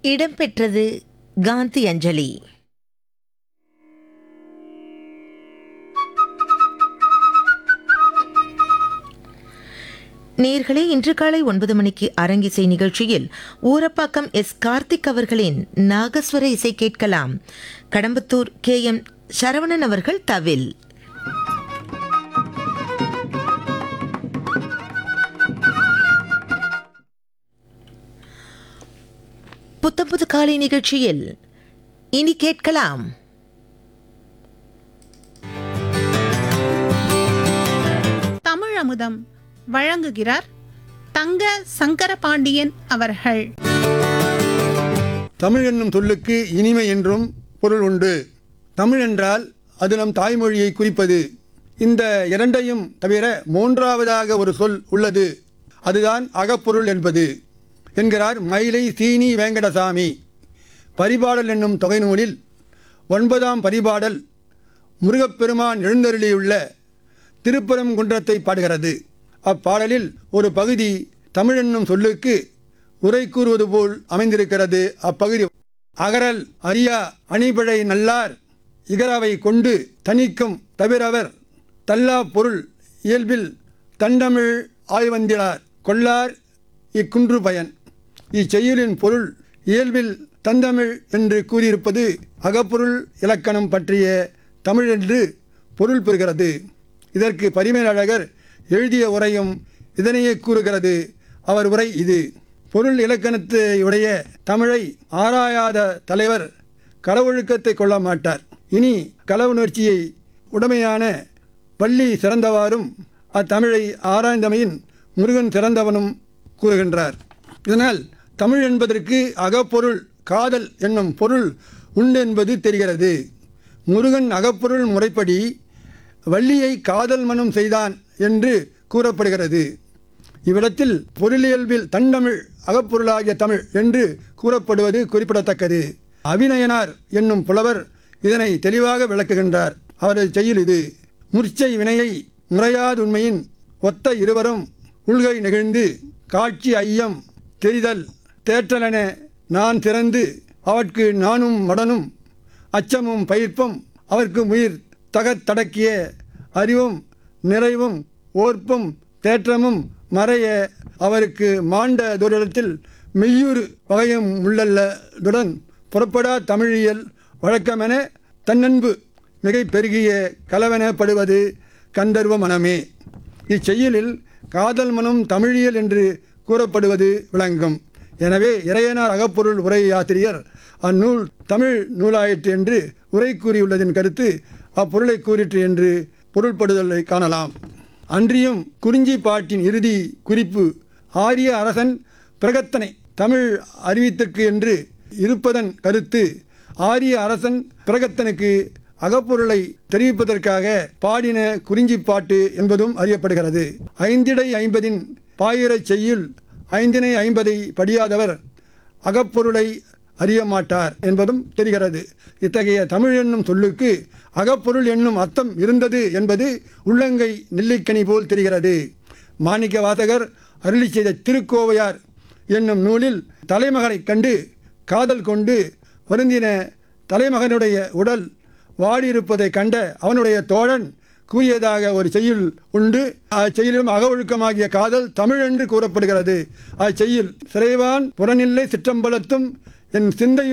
இடம்பெற்றது காந்தி அஞ்சலி நேர்களே இன்று காலை ஒன்பது மணிக்கு அரங்கிசை நிகழ்ச்சியில் ஊரப்பாக்கம் எஸ் கார்த்திக் அவர்களின் நாகஸ்வர இசை கேட்கலாம் கடம்பத்தூர் கே எம் சரவணன் அவர்கள் தவில் புத்தம் புது காலை நிகழ்ச்சியில் இனி கேட்கலாம் தமிழ் அமுதம் வழங்குகிறார் தங்க சங்கரபாண்டியன் அவர்கள் தமிழ் என்னும் சொல்லுக்கு இனிமை என்றும் பொருள் உண்டு தமிழ் என்றால் அது நம் தாய்மொழியை குறிப்பது இந்த இரண்டையும் தவிர மூன்றாவதாக ஒரு சொல் உள்ளது அதுதான் அகப்பொருள் என்பது என்கிறார் மயிலை சீனி வேங்கடசாமி பரிபாடல் என்னும் தொகை நூலில் ஒன்பதாம் பரிபாடல் முருகப்பெருமான் எழுந்தருளியுள்ள திருப்பரங்குன்றத்தை பாடுகிறது அப்பாடலில் ஒரு பகுதி தமிழ் என்னும் சொல்லுக்கு உரை கூறுவது போல் அமைந்திருக்கிறது அப்பகுதி அகரல் அரியா அணிபழை நல்லார் இகராவை கொண்டு தணிக்கும் தவிரவர் தல்லா பொருள் இயல்பில் தண்டமிழ் ஆய்வந்திலார் கொள்ளார் இக்குன்று பயன் இச்செயலின் பொருள் இயல்பில் தந்தமிழ் என்று கூறியிருப்பது அகப்பொருள் இலக்கணம் பற்றிய தமிழ் என்று பொருள் பெறுகிறது இதற்கு பரிமேலழகர் எழுதிய உரையும் இதனையே கூறுகிறது அவர் உரை இது பொருள் இலக்கணத்தை உடைய தமிழை ஆராயாத தலைவர் களவொழுக்கத்தை கொள்ள மாட்டார் இனி களவுணர்ச்சியை உடமையான வள்ளி சிறந்தவாறும் அத்தமிழை ஆராய்ந்தமையின் முருகன் சிறந்தவனும் கூறுகின்றார் இதனால் தமிழ் என்பதற்கு அகப்பொருள் காதல் என்னும் பொருள் உண்டு என்பது தெரிகிறது முருகன் அகப்பொருள் முறைப்படி வள்ளியை காதல் மனம் செய்தான் என்று கூறப்படுகிறது இவ்விடத்தில் பொருளியல்பில் தண்டமிழ் அகப்பொருளாகிய தமிழ் என்று கூறப்படுவது குறிப்பிடத்தக்கது அபிநயனார் என்னும் புலவர் இதனை தெளிவாக விளக்குகின்றார் அவரது செய்யுள் இது முர்ச்சை வினையை முறையாதுண்மையின் ஒத்த இருவரும் உள்கை நெகிழ்ந்து காட்சி ஐயம் தெரிதல் தேற்றலென நான் திறந்து அவர்க்கு நானும் மடனும் அச்சமும் பயிர்ப்பும் அவர்க்கு உயிர் தகத்தடக்கிய அறிவும் நிறைவும் ஓர்ப்பும் தேற்றமும் மறைய அவருக்கு மாண்ட துரிடத்தில் மெய்யூறு வகையும் உள்ளல்லதுடன் புறப்படா தமிழியல் வழக்கமென தன்னன்பு மிகை பெருகிய கலவெனப்படுவது கந்தர்வ மனமே இச்செயலில் காதல் மனம் தமிழியல் என்று கூறப்படுவது விளங்கும் எனவே இறையனார் அகப்பொருள் உரை ஆசிரியர் அந்நூல் தமிழ் நூலாயிற்று என்று உரை கூறியுள்ளதின் கருத்து அப்பொருளை கூறிற்று என்று பொருள்படுதலை காணலாம் அன்றியும் குறிஞ்சி பாட்டின் இறுதி குறிப்பு ஆரிய அரசன் பிரகத்தனை தமிழ் அறிவித்திற்கு என்று இருப்பதன் கருத்து ஆரிய அரசன் பிரகத்தனுக்கு அகப்பொருளை தெரிவிப்பதற்காக பாடின குறிஞ்சி பாட்டு என்பதும் அறியப்படுகிறது ஐந்திடை ஐம்பதின் பாயிரச் செய்யுள் ஐந்தினை ஐம்பதை படியாதவர் அகப்பொருளை அறிய மாட்டார் என்பதும் தெரிகிறது இத்தகைய தமிழ் என்னும் சொல்லுக்கு அகப்பொருள் என்னும் அர்த்தம் இருந்தது என்பது உள்ளங்கை நெல்லிக்கனி போல் தெரிகிறது மாணிக்க வாசகர் அருளி செய்த திருக்கோவையார் என்னும் நூலில் தலைமகனைக் கண்டு காதல் கொண்டு வருந்தின தலைமகனுடைய உடல் வாடியிருப்பதைக் கண்ட அவனுடைய தோழன் கூறியதாக ஒரு செய்யுள் உண்டு அச்செயலிலும் அகவொழுக்கமாகிய காதல் தமிழ் என்று கூறப்படுகிறது அச்செய்யில் சிறைவான் புறநில்லை சிற்றம்பலத்தும் என் சிந்தையுள்